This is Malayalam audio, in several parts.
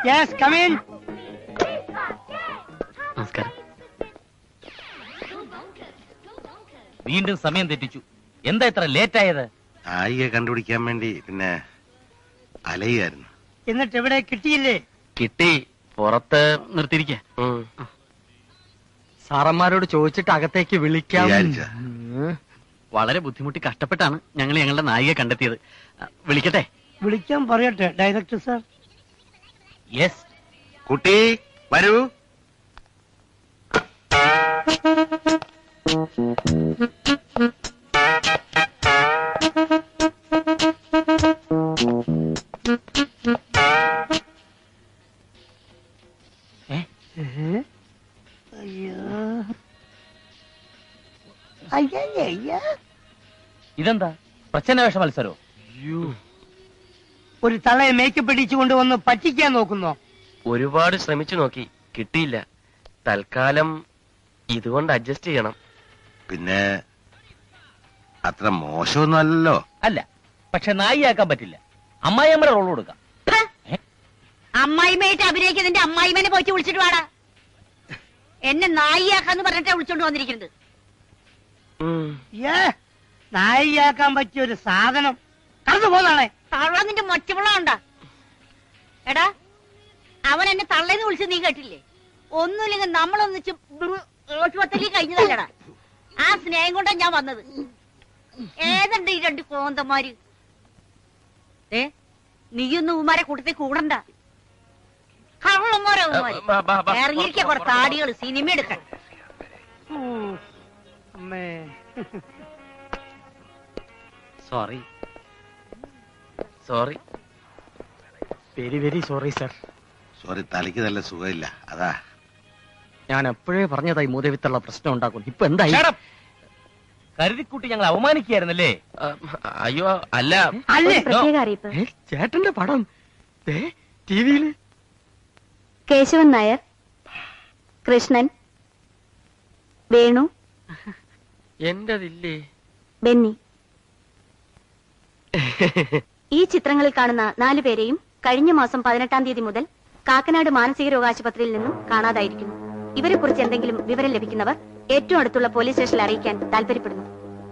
യെസ് കമിൻ നമസ്കാരം വീണ്ടും സമയം തെറ്റിച്ചു എന്താ ഇത്ര ലേറ്റ് ആയത് നായികയെ കണ്ടുപിടിക്കാൻ വേണ്ടി പിന്നെ അലയുമായിരുന്നു എന്നിട്ട് ഇവിടെ കിട്ടിയില്ലേ കിട്ടി പുറത്ത് നിർത്തിയിരിക്ക സാറന്മാരോട് ചോദിച്ചിട്ട് അകത്തേക്ക് വിളിക്കാം വിചാരിച്ച ഉം. വളരെ ബുദ്ധിമുട്ടി കഷ്ടപ്പെട്ടാണ് ഞങ്ങൾ ഞങ്ങളുടെ നായികയെ കണ്ടെത്തിയത് ആ, വിളിക്കട്ടെ വിളിക്കാൻ പറയട്ടെ ഡയറക്ടർ സാർ യെസ് കുട്ടി വരൂ അയ്യോ അയ്യോ ഇതെന്താ പ്രച്ഛന്നവേഷ മത്സരോ ഒരു തളയെ മേക്കപ്പ് ഇടിച്ചു കൊണ്ടുവന്ന് പറ്റിക്കാൻ നോക്കുന്നോ ഒരുപാട് ശ്രമിച്ചു നോക്കി കിട്ടിയില്ല തൽക്കാലം ഇതുകൊണ്ട് അഡ്ജസ്റ്റ് ചെയ്യണം പിന്നെ അത്ര മോശമൊന്നും അല്ലല്ലോ അല്ല പക്ഷെ നായിയാക്കാൻ പറ്റില്ല അമ്മായിയമ്മയുടെ റോൾ കൊടുക്കാം അമ്മായിമ്മയായിട്ട് അഭിനയിക്കുന്നതിന്റെ അമ്മായിമ്മനെ പോയിട്ട് വിളിച്ചിട്ട് വാടാ എന്നെ നായിയാക്കാന്ന് പറഞ്ഞിട്ടാ വിളിച്ചോണ്ട് വന്നിരിക്കുന്നത് ഏ നായിയാക്കാൻ പറ്റിയ ഒരു സാധനം കടന്നു പോന്നാണേ തള്ള നിന്റെ മൊച്ചമുള്ള എടാ അവൻ എന്നെ തള്ളേന്ന് വിളിച്ചത് നീ കേട്ടില്ലേ ഒന്നുമില്ലെങ്കിൽ നമ്മളൊന്നിച്ച് ഓട്ടുപത്തേക്ക് കഴിഞ്ഞതല്ലടാ ആ സ്നേഹം കൊണ്ടാ ഞാൻ വന്നത് ഏതുണ്ട് ഈ രണ്ട് കോന്തന്മാര് ഏ നീയൊന്നും ഉമാരെ കൂട്ടത്തിൽ കൂടണ്ട കള്ളന്മാരോ ഉമ്മാര് ബാ, ബാ, ബാ. ഇറങ്ങിയിരിക്ക കുറെ താടികൾ സിനിമ എടുക്കാൻ അമ്മേ sorry sorry very very sorry sir sorry തലയ്ക്ക് നല്ല സുഖമില്ല അതാ ഞാൻ എപ്പോഴേ പറഞ്ഞതായി മൂതവിത്തുള്ള പ്രശ്നം ഉണ്ടാക്കും ഇപ്പൊ എന്തായി Shut up. കരുതിക്കുട്ടി ഞങ്ങൾ അവമാനിക്കുകയായിരുന്നല്ലേ ആ, അയ്യോ അല്ല അല്ലേ പ്രത്യേക അറിയിപ്പ് ഏ, ചേട്ടന്റെ പടം ടിവിയില് കേശവൻ നായർ കൃഷ്ണൻ വേണു എന്റതില്ലേ ബെന്നി ഈ ചിത്രങ്ങളിൽ കാണുന്ന നാലു പേരെയും കഴിഞ്ഞ മാസം പതിനെട്ടാം തീയതി മുതൽ കാക്കനാട് മാനസിക രോഗാശുപത്രിയിൽ നിന്നും കാണാതായിരിക്കുന്നു ഇവരെ കുറിച്ച് എന്തെങ്കിലും വിവരം ലഭിക്കുന്നവർ ഏറ്റവും അടുത്തുള്ള പോലീസ് സ്റ്റേഷനിൽ അറിയിക്കാൻ താല്പര്യപ്പെടുന്നു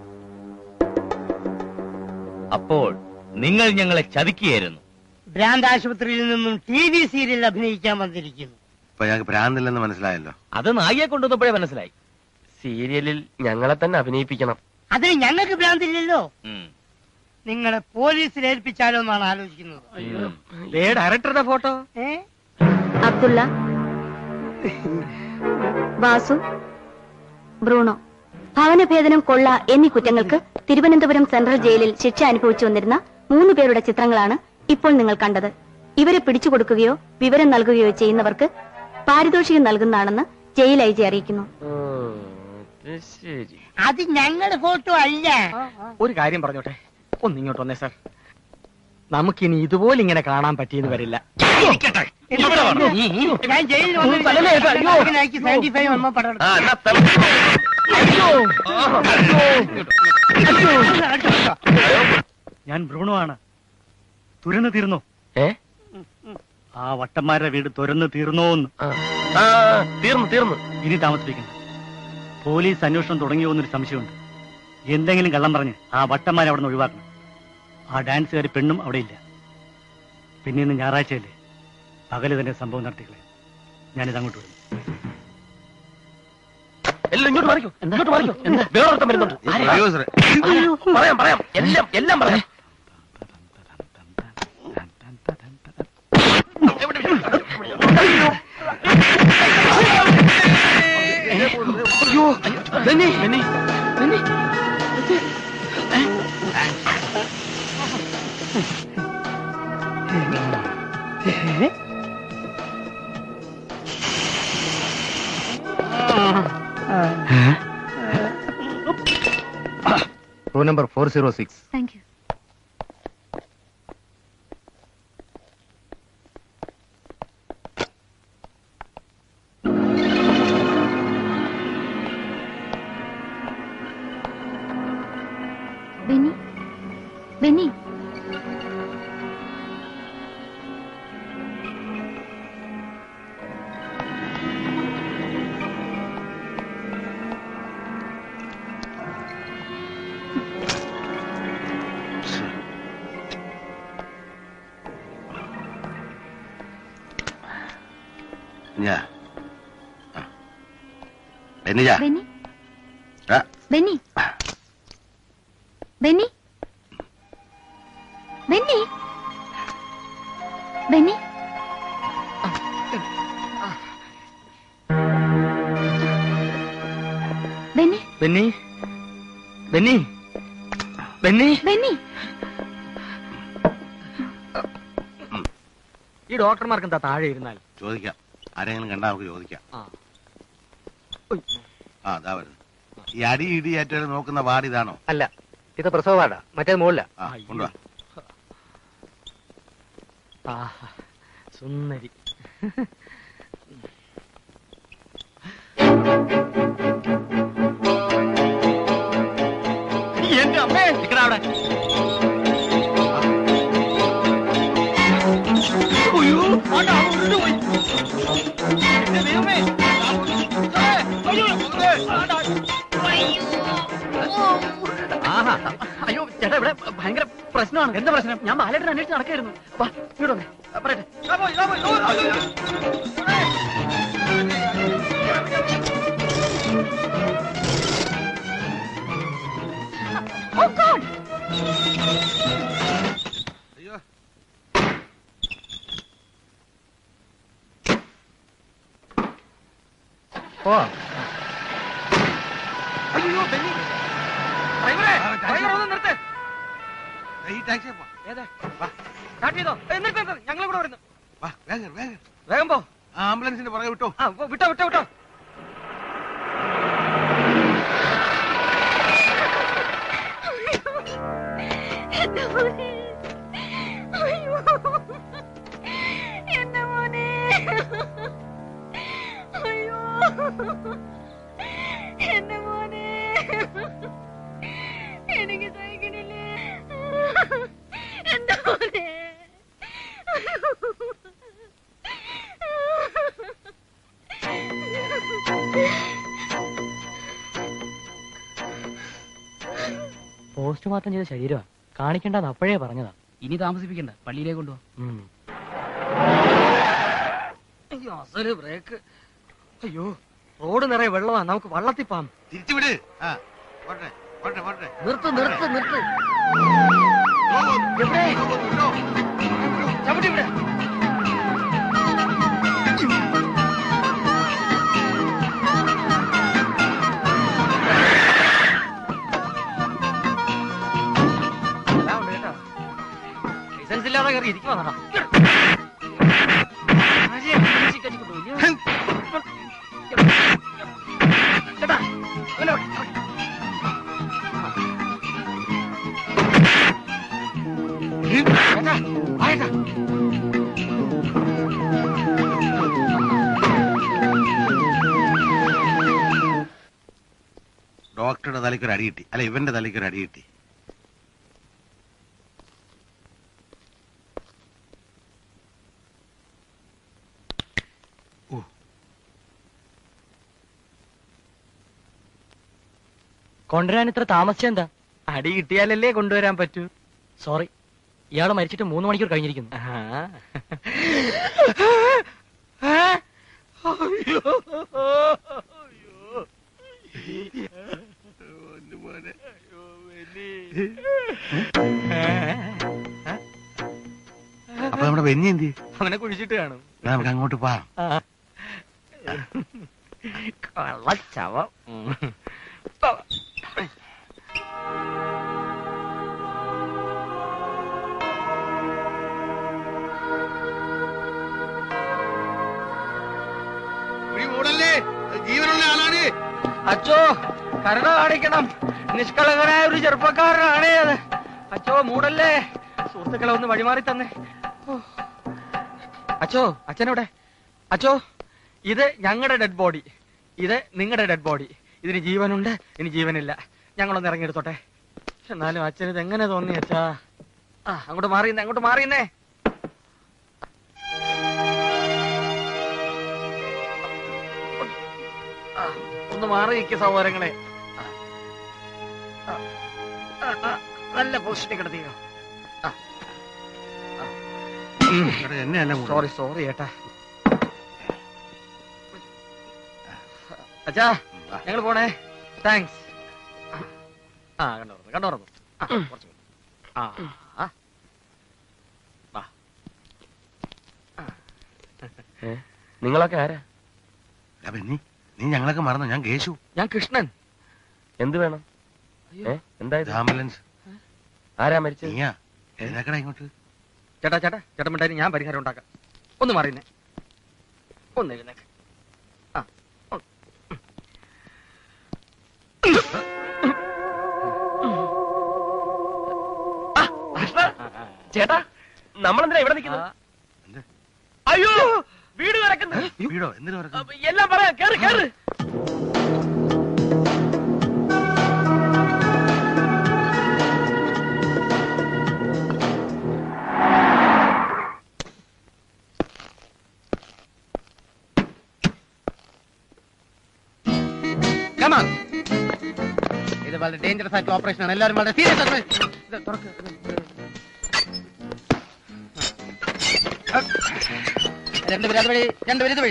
അപ്പോൾ നിങ്ങൾ ഞങ്ങളെ ചതിക്കുകയായിരുന്നു ഭ്രാന്ത് ആശുപത്രിയിൽ നിന്നും ടി വി സീരിയൽ അഭിനയിക്കാൻ വന്നിരിക്കുന്നു ഇപ്പൊ ഞങ്ങൾക്ക് ഭ്രാന്തില്ലെന്ന് മനസ്സിലായല്ലോ അത് നായിയെ കൊണ്ടുവന്നപ്പോഴേ മനസ്സിലായി സീരിയലിൽ ഞങ്ങളെ തന്നെ അഭിനയിപ്പിക്കണം അതിന് ഞങ്ങൾക്ക് ഭ്രാന്തില്ലല്ലോ ഉം. നിങ്ങളെ പോലീസിൽ ഏൽപ്പിച്ചാലോ എന്നാണ് ആലോചിക്കുന്നത് ദേ ഡയറക്ടറുടെ ഫോട്ടോ ഏ അബ്ദുള്ള വാസു ബ്രൂണോ ഭവനഭേദനം കൊള്ള എന്നീ കുറ്റങ്ങൾക്ക് തിരുവനന്തപുരം സെൻട്രൽ ജയിലിൽ ശിക്ഷ അനുഭവിച്ചു വന്നിരുന്ന മൂന്ന് പേരുടെ ചിത്രങ്ങളാണ് ഇപ്പോൾ നിങ്ങൾ കണ്ടത് ഇവരെ പിടിച്ചു കൊടുക്കുകയോ വിവരം നൽകുകയോ ചെയ്യുന്നവർക്ക് പാരിതോഷികം നൽകുന്നതാണെന്ന് ജയിൽ ഐ ജി അറിയിക്കുന്നു ഉം, അത് ശരി അത് ഞങ്ങളുടെ ഫോട്ടോ അല്ല ഒരു കാര്യം പറഞ്ഞോട്ടെ ഒന്ന് ഇങ്ങോട്ട് വന്നേ സാർ നമുക്കിനി ഇതുപോലെ ഇങ്ങനെ കാണാൻ പറ്റിയെന്ന് വരില്ല ഞാൻ ജയിലിൽ സെവന്റി ഫൈവ് വന്നോ പടം ആ എന്നാ തല- ഞാൻ ബ്രൂണോ ആണ് തുരന്നു തീർന്നോ ഏ ആ വട്ടന്മാരുടെ വീട് തുരന്നു തീർന്നോന്ന് ആ, ആ തീർന്നു തീർന്നു ഇനി താമസിപ്പിക്കണം പോലീസ് അന്വേഷണം തുടങ്ങിയോ എന്നൊരു സംശയമുണ്ട് എന്തെങ്കിലും കള്ളം പറഞ്ഞ് ആ വട്ടന്മാരെ അവിടെ നിന്ന് ഒഴിവാക്കണം ആ ഡാൻസുകാരി പെണ്ണും അവിടെ ഇല്ല പിന്നെ ഇന്ന് ഞായറാഴ്ചയല്ലേ പകല് തന്നെ സംഭവം നടത്തിക്കളെ ഞാനിത് അങ്ങോട്ട് വരും എല്ലാം ഇങ്ങോട്ട് മാറിക്കോ ഇങ്ങോട്ട് മാറിക്കോ വേറൊരുത്തം വരുന്നുണ്ട് അയ്യോ സാറേ പറയാം പറയാം എല്ലാം എല്ലാം പറയാം Benny, Benny, Benny. Room number four zero six thank you Benny Benny ഞാ ആ. ബെന്നിജാ ബെന്നി ആ, ബെന്നി ബെന്നി ബെന്നി ബെന്നി ബെന്നി ബെന്നി ബെന്നി ബെന്നി ബെന്നി ഈ ഡോക്ടർമാർക്ക് എന്താ താഴെ ഇരുന്നാൽ ചോദിക്കാം ആരെങ്കിലും കണ്ടാ നമുക്ക് ചോദിക്കാം ആ. ആ അതാ വരുന്നു ഈ അടി ഇടിയായിട്ട് നോക്കുന്ന വാർഡ് ഇതാണോ അല്ല ഇത് പ്രസവവാടാ മറ്റേത് മുകളില ആ കൊണ്ടുവാ സുന്ദരി എന്റെ അമ്മേ നിക്കടാ അവിടെ അയ്യോ, ആണ്ടാ, ഉരുണ്ടു പോയി. എന്റെ ദൈവമേ, ആ ഉരുണ്ടു. അയ്യോ, ആണ്ടാ. ആഹാ. അയ്യോ ചേട്ടാ ഇവിടെ ഭയങ്കര പ്രശ്നമാണ് എന്താ പ്രശ്നം ഞാൻ ബാലേട്ടൻ അന്വേഷിച്ച് നടക്കായിരുന്നു വാ ഇവിടെ വന്നേ. ആ, പറയട്ടെ അയ്യോ ഓ അയ്യോ ബെന്നി ഡ്രൈവറെ ഡ്രൈവർ ഒന്ന് നിർത്ത് ഈ ടാക്സി പോ ഏതാ സ്റ്റാർട്ട് ചെയ്തോ ഏയ്, നിർത്ത് നിർത്ത് ഞങ്ങൾ ഇവിടെ വരുന്നു വാ വേഗം വേഗം വേഗം പോ ആ ആംബുലൻസിന്റെ പുറകെ വിട്ടോ ആ പോ, വിട്ടോ വിട്ടോ വിട്ടോ എന്റെ മോനെ അയ്യോ എന്റെ മോനെ അയ്യോ എന്റെ മോനെ എനിക്ക് സഹിക്കണില്ലേ എന്റെ മോനെ പോസ്റ്റ്മോർട്ടം ചെയ്ത ശരീരമാണ് കാണിക്കേണ്ടെന്ന് അപ്പോഴേ പറഞ്ഞതാ ഇനി താമസിപ്പിക്കണ്ട പള്ളിയിലേക്ക് കൊണ്ടുപോവാ അയ്യോ അസല് ബ്രേക്ക് അയ്യോ റോഡ് നിറയെ വെള്ളമാ നമുക്ക് വള്ളത്തിൽ പോവാം തിരിച്ചു വിട് ആ പോട്ടെ പോട്ടെ പോട്ടെ നിർത്ത് നിർത്ത് നിർത്ത് എവിടെ ചവിട്ടി വിടെ ലൈസൻസ് ഇല്ലാതെ കയറി ഇരിക്കുവാ ഡോക്ടറുടെ തലയ്ക്ക് ഒരു അടി കിട്ടി അല്ല ഇവന്റെ തലയ്ക്ക് ഒരു അടി കിട്ടി കൊണ്ടുവരാൻ ഇത്ര താമസിച്ചെന്താ അടി കിട്ടിയാലല്ലേ കൊണ്ടുവരാൻ പറ്റൂ സോറി ഇയാള് മരിച്ചിട്ട് മൂന്ന് മണിക്കൂർ കഴിഞ്ഞിരിക്കുന്നു അപ്പൊ നമ്മുടെ ബെന്നി എന്തി അവനെ കുഴിച്ചിട്ട് കാണും നമുക്ക് അങ്ങോട്ട് പോവാം കള്ളച്ചവം ജീവനുള്ള ആളാണ് അച്ചോ കരുണ കാണിക്കണം നിഷ്കളങ്കനായ ഒരു ചെറുപ്പക്കാരനാണേ അത് അച്ചോ മൂടല്ലേ സുഹൃത്തുക്കളെ ഒന്ന് വഴിമാറി തന്നെ ഓ. അച്ചോ അച്ഛനവിടെ അച്ചോ ഇത് ഞങ്ങളുടെ ഡെഡ് ബോഡി ഇത് നിങ്ങളുടെ ഡെഡ് ബോഡി ഇതിന് ജീവനുണ്ട് ഇനി ജീവനില്ല ഞങ്ങളൊന്ന് ഇറങ്ങിയെടുത്തോട്ടെ എന്നാലും അച്ഛന് ഇത് എങ്ങനെ തോന്നി അച്ഛാ ആ അങ്ങോട്ട് മാറിയുന്നേ അങ്ങോട്ട് മാറിയുന്നേ ആ, ഒന്ന് മാറി നിൽക്കുക സഹോദരങ്ങളെ ആ. ആ, ആ, ആ, നല്ല പൊസിഷനിൽ കിടത്തിയോ എന്നെയല്ല സോറി സോറി ഏട്ടാ അച്ഛാ ഞങ്ങൾ പോണേ താങ്ക്സ് ആ കണ്ടോർന്നു കണ്ടോർന്നു ആ, കുറച്ച് കൂടി. ആ ആ. വാ. നിങ്ങളൊക്കെ ആരാ അപ്പൊ നീ നീ ഞങ്ങളൊക്കെ മറന്നു ഞാൻ കേശു ഞാൻ കൃഷ്ണൻ എന്ത് വേണം ഏ എന്തായത് ആംബുലൻസ് ആരാ മരിച്ചത് നീയാ എഴുന്നേക്കടാ ഇങ്ങോട്ട് ചേട്ടാ ചേട്ടാ ചേട്ടൻ മിണ്ടായി ഞാൻ പരിഹാരം ഉണ്ടാക്കാം ഒന്ന് മാറിയുന്നേ ഒന്ന് എഴുന്നേക്ക് ആ ഒന്ന്. കൃഷ്ണ ചേട്ടാ നമ്മളെന്തിനാ ഇവിടെ നിൽക്കുന്നത് ആ, എന്ത്? അയ്യോ വീട് കിടക്കുന്നു വീടോ എന്തിനു പറക്കും അപ്പൊ എല്ലാം പറയാം കേറ് കേറ് Come on. ഇത് വളരെ ഡേഞ്ചറസ് ആയിട്ടുള്ള ഓപ്പറേഷൻ ആണ് എല്ലാവരും വളരെ സീരിയസ് ആയിട്ട് തുറക്ക് രണ്ടുപേരും അത് വഴി രണ്ടുപേരും ഇത് വഴി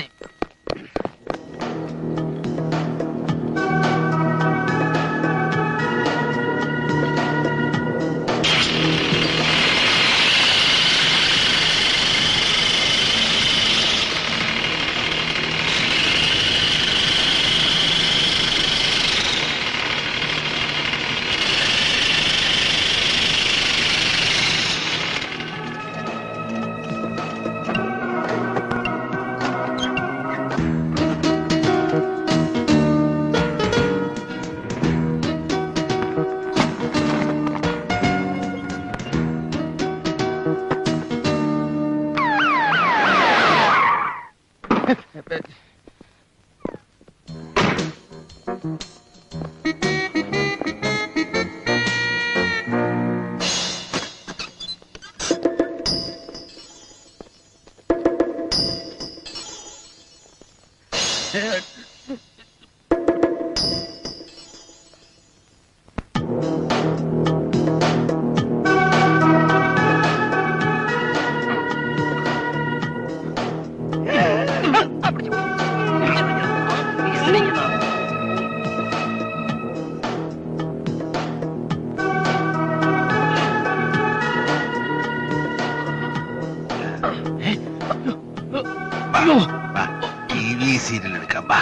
ടി വി സീരിയൽ എടുക്കാം ബാ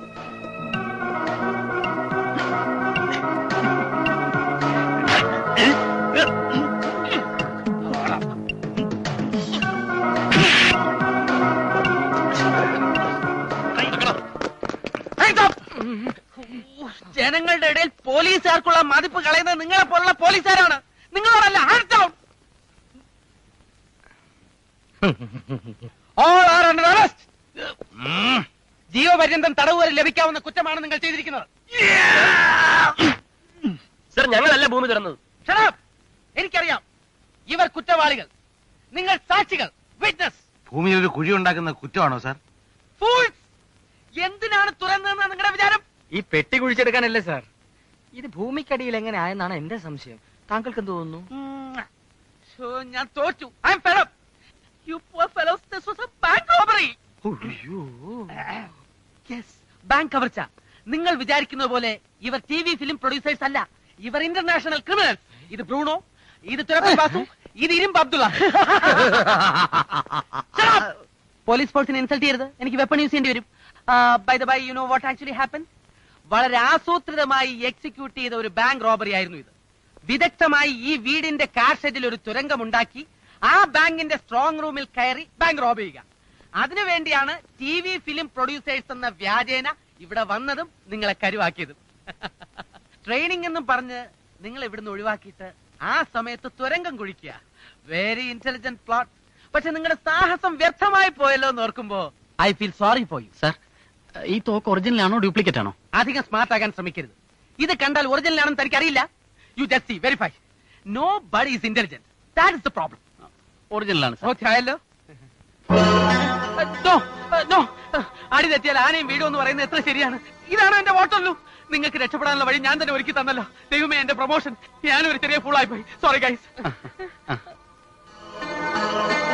ജനങ്ങളുടെ ഇടയിൽ പോലീസുകാർക്കുള്ള മതിപ്പ് കളയുന്നത് നിങ്ങളെ പോലുള്ള പോലീസുകാരാണ് നിങ്ങളോടല്ല hand down all are under arrest ജീവപര്യന്തം തടവ് വരെ ലഭിക്കാവുന്ന കുറ്റമാണ് നിങ്ങൾ ചെയ്തിരിക്കുന്നത് സർ ഞങ്ങളല്ല ഭൂമി തുറന്നത് Shut up! എനിക്കറിയാം ഇവർ കുറ്റവാളികൾ നിങ്ങൾ സാക്ഷികൾ വിറ്റ്നസ് ഭൂമിയിൽ ഒരു കുഴി ഉണ്ടാക്കുന്ന കുറ്റമാണോ സാർ ഫൂൾസ് എന്തിനാണ് തുറന്നതെന്ന് നിങ്ങളുടെ വിചാരം ഈ പെട്ടി കുഴിച്ചെടുക്കാനല്ലേ സാർ ഇത് ഭൂമിക്കടിയിൽ എങ്ങനെ ആയെന്നാണ് എന്റെ സംശയം താങ്കൾക്ക് എന്ത് തോന്നുന്നു ഞാൻ തോറ്റു I am fed you poor fellows this was a bank robbery yes bank കവർച്ച നിങ്ങൾ വിചാരിക്കുന്ന പോലെ ഇവർ ടി വി ഫിലിം പ്രൊഡ്യൂസേഴ്സ് അല്ല ഇവർ ഇന്റർനാഷണൽ ക്രിമിനൽസ് ഇത് ബ്രൂണോ ഇത് തുരപ്പൻ ബാസു ഇത് ഇരുമ്പ് അബ്ദുള്ള പോലീസ് ഫോഴ്സിനെ ഇൻസൾട്ട് ചെയ്യരുത് എനിക്ക് വെപ്പൺ യൂസ് ചെയ്യേണ്ടി വരും by the by you know what actually happen വളരെ ആസൂത്രിതമായി എക്സിക്യൂട്ട് ചെയ്ത ഒരു ബാങ്ക് റോബറി ആയിരുന്നു ഇത് വിദഗ്ധമായി ഈ വീടിന്റെ കാർ ഷെഡിൽ ഒരു തുരങ്കമുണ്ടാക്കി ആ ബാങ്കിന്റെ സ്ട്രോങ് റൂമിൽ കയറി ബാങ്ക് റോബ് ചെയ്യുക അതിനുവേണ്ടിയാണ് ടി വി ഫിലിം പ്രൊഡ്യൂസേഴ്സ് എന്ന വ്യാജേന ഇവിടെ വന്നതും നിങ്ങളെ കരുവാക്കിയതും ട്രെയിനിങ് എന്നും പറഞ്ഞ് നിങ്ങൾ ഇവിടുന്ന് ഒഴിവാക്കിയിട്ട് ആ സമയത്ത് തുരങ്കം കുഴിക്കുക വെരി ഇന്റലിജന്റ് പ്ലോട്ട് പക്ഷെ നിങ്ങളുടെ സാഹസം വ്യർത്ഥമായി പോയല്ലോ എന്ന് ഓർക്കുമ്പോ I feel sorry for you sir ഈ തോക്ക് ഒറിജിനൽ ആണോ ഡ്യൂപ്ലിക്കേറ്റ് ആണോ അധികം സ്മാർട്ട് ആകാൻ ശ്രമിക്കരുത് ഇത് കണ്ടാൽ ഒറിജിനൽ ആണെന്ന് തനിക്ക് അറിയില്ല you just see verify nobody is intelligent that is the problem original ആണ് സാർ ഓക്കെ ആയല്ലോ നോ നോ അടി തെറ്റിയാൽ ആനയും വീടും എന്ന് പറയുന്നത് എത്ര ശരിയാണ് ഇതാണ് എന്റെ വോട്ടല്ലോ നിങ്ങൾക്ക് രക്ഷപ്പെടാനുള്ള വഴി ഞാൻ തന്നെ ഒരുക്കി തന്നല്ലോ ദൈവമേ എന്റെ പ്രൊമോഷൻ ഞാനും ഒരു ചെറിയ ഫുള്ളായി പോയി സോറി ഗൈസ്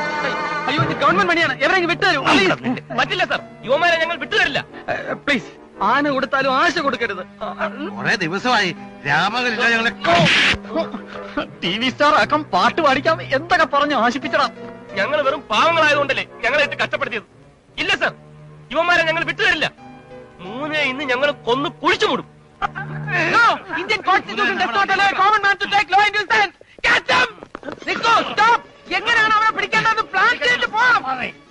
അയ്യോ ഇത് ഗവൺമെന്റ് മണിയാണ് എവരെങ്കിലും വിട്ടുതരൂ പറ്റില്ല സർ യുവമാരെ ഞങ്ങൾ വിട്ടുതരില്ല പ്ലീസ് ആന കൊടുത്താലും ആശ കൊടുക്കരുത് കുറെ ദിവസമായി രാമകലില്ല ഞങ്ങളെ ടി വി സ്റ്റാർ ആക്കാം പാട്ട് പാടിക്കാം എന്തൊക്കെ പറഞ്ഞു ആശിപ്പിച്ചടാ ഞങ്ങൾ വെറും പാവങ്ങളായതുകൊണ്ടല്ലേ ഞങ്ങളെ ഇട്ട് കഷ്ടപ്പെടുത്തിയത് ഇല്ല സർ ഇവന്മാരെ ഞങ്ങൾ വിട്ടുതരില്ല മൂന്നേ ഇന്ന് ഞങ്ങൾ കൊന്നു കുഴിച്ചു മൂടും Indian constitution does not allow a common man to take law into his hands. Catch him! നിക്കോ, stop! എങ്ങനെയാണ് അവനെ പിടിക്കേണ്ടത് പ്ലാൻ ചെയ്തിട്ട് പോകണം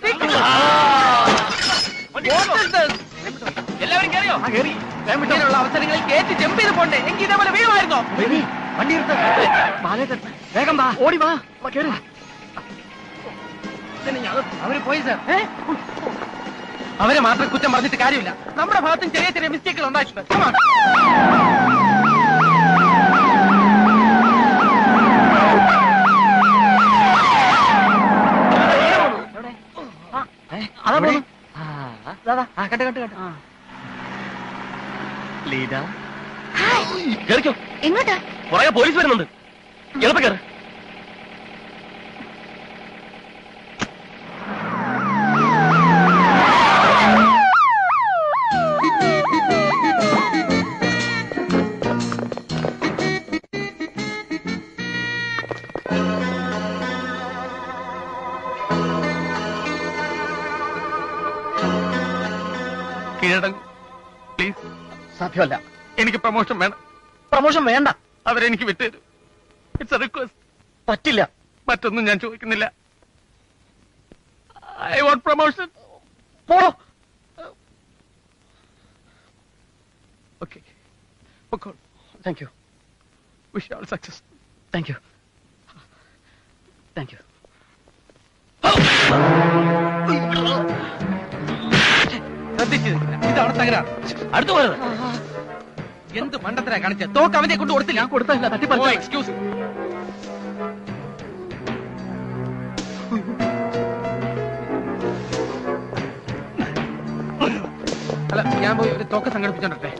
എല്ലാവരും കയറിയോ ഇങ്ങനെയുള്ള അവസരങ്ങളിൽ കയറ്റി ജമ്പ് ചെയ്ത് പോണ്ടേ എങ്കിൽ ഇതേപോലെ വീഴുമായിരുന്നോ വണ്ടി എടുത്ത് വേഗം വാ ഓടി വാ വാ, കേറ്. അവര് പോയി സർ അവരെ മാത്രം കുറ്റം പറഞ്ഞിട്ട് കാര്യമില്ല നമ്മുടെ ഭാഗത്തും ചെറിയ ചെറിയ മിസ്റ്റേക്കുകൾ ഉണ്ടായിട്ടുണ്ട് Come on. അതാ പോകുന്നു. ആ, ദാ, ദാ. ആ, കണ്ട്, കണ്ട്, കണ്ട്. ലീല കേറിക്കോ എങ്ങോട്ടാ പുറകെ പോലീസ് വരുന്നുണ്ട് എളുപ്പം കയറി കീഴടങ്ങ് പ്ലീസ് സാധ്യമല്ല എനിക്ക് പ്രൊമോഷൻ വേണം പ്രമോഷൻ വേണ്ട അവരെനിക്ക് വിട്ടുതരൂ ഇറ്റ്സ് എ റിക്വസ്റ്റ് പറ്റില്ല മറ്റൊന്നും ഞാൻ ചോദിക്കുന്നില്ല ഐ വോണ്ട് പ്രൊമോഷൻ പോടോ okay thank you wish all success thank you thank you ശ്രദ്ധിച്ചു ഇതാണ് തകരാറ് അടുത്തു പോയത് എന്ത് മണ്ടത്തരാ കാണിച്ച തോക്ക് അവനെ കൊണ്ട് കൊടുത്തില്ല ഞാൻ കൊടുത്തല്ല തട്ടിപ്പറിച്ച എക്സ്ക്യൂസ് അല്ല ഞാൻ പോയി ഒരു തോക്ക് സംഘടിപ്പിച്ചോണ്ടേ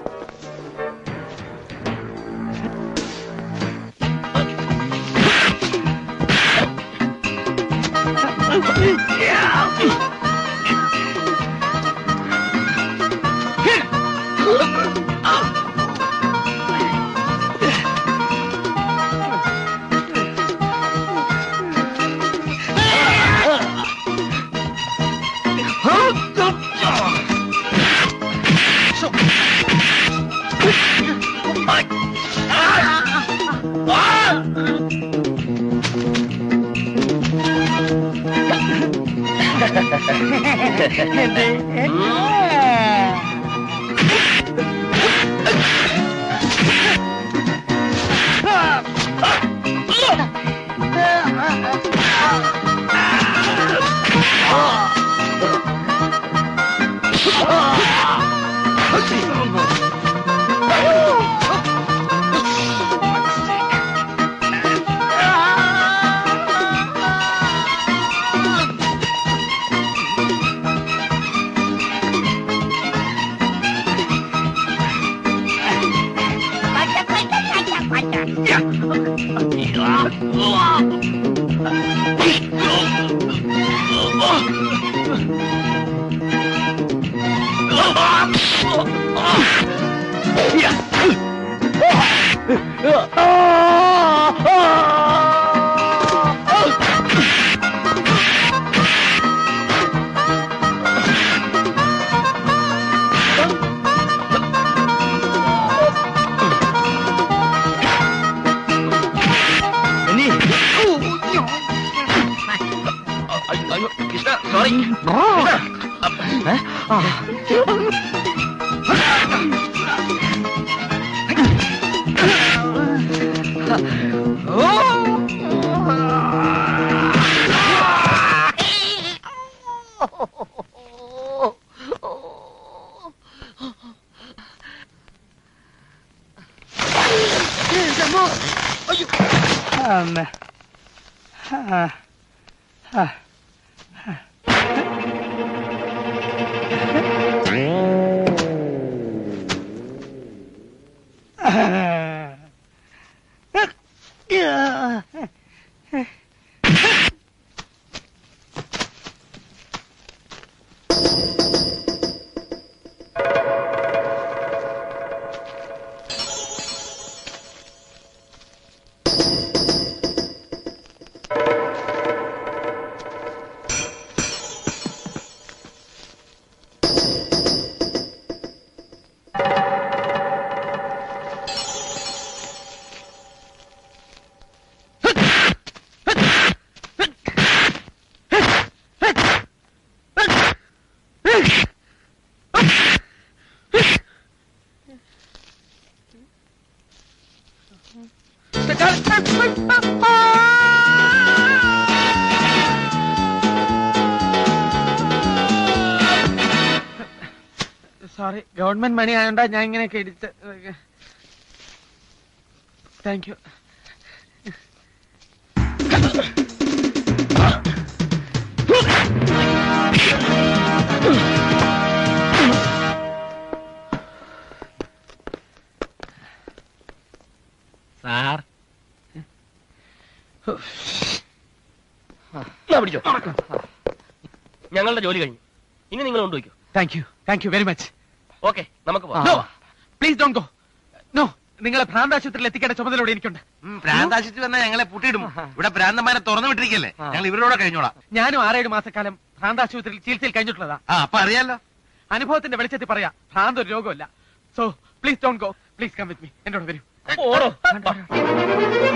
അയ്യോ Krishna sorry sorry government money ആയതുകൊണ്ടാ ഞാൻ ഇങ്ങനെയൊക്കെ ഇടിച്ച് താങ്ക് യു സാർ എന്നാ പിടിച്ചോ ഞങ്ങളുടെ ജോലി കഴിഞ്ഞു ഇനി നിങ്ങൾ കൊണ്ടുപോയിക്കോ thank you thank you very much okay നമുക്ക് നോ പോവാം പ്ലീസ് ഡോണ്ട് ഗോ നോ നിങ്ങളെ ഭ്രാന്താശുപത്രിയിൽ എത്തിക്കേണ്ട ചുമതല ഇവിടെ എനിക്കുണ്ട് ഭ്രാന്താശിച്ച് വന്നാൽ ഞങ്ങളെ പൂട്ടിയിടും ഇവിടെ ഭ്രാന്തന്മാരെ തുറന്നു വിട്ടിരിക്കല്ലേ ഞങ്ങൾ ഇവരോടെ കഴിഞ്ഞോളാം ഞാനും ആറേഴ് മാസക്കാലം ഭ്രാന്താശുപത്രിയിൽ ചികിത്സയിൽ കഴിഞ്ഞിട്ടുള്ളതാ ആ അപ്പൊ അറിയാലോ അനുഭവത്തിന്റെ വെളിച്ചത്തിൽ പറയാ ഭ്രാന്ത് ഒരു രോഗമല്ല so please don't go please come with me എന്നോട് വരൂ ഓടോ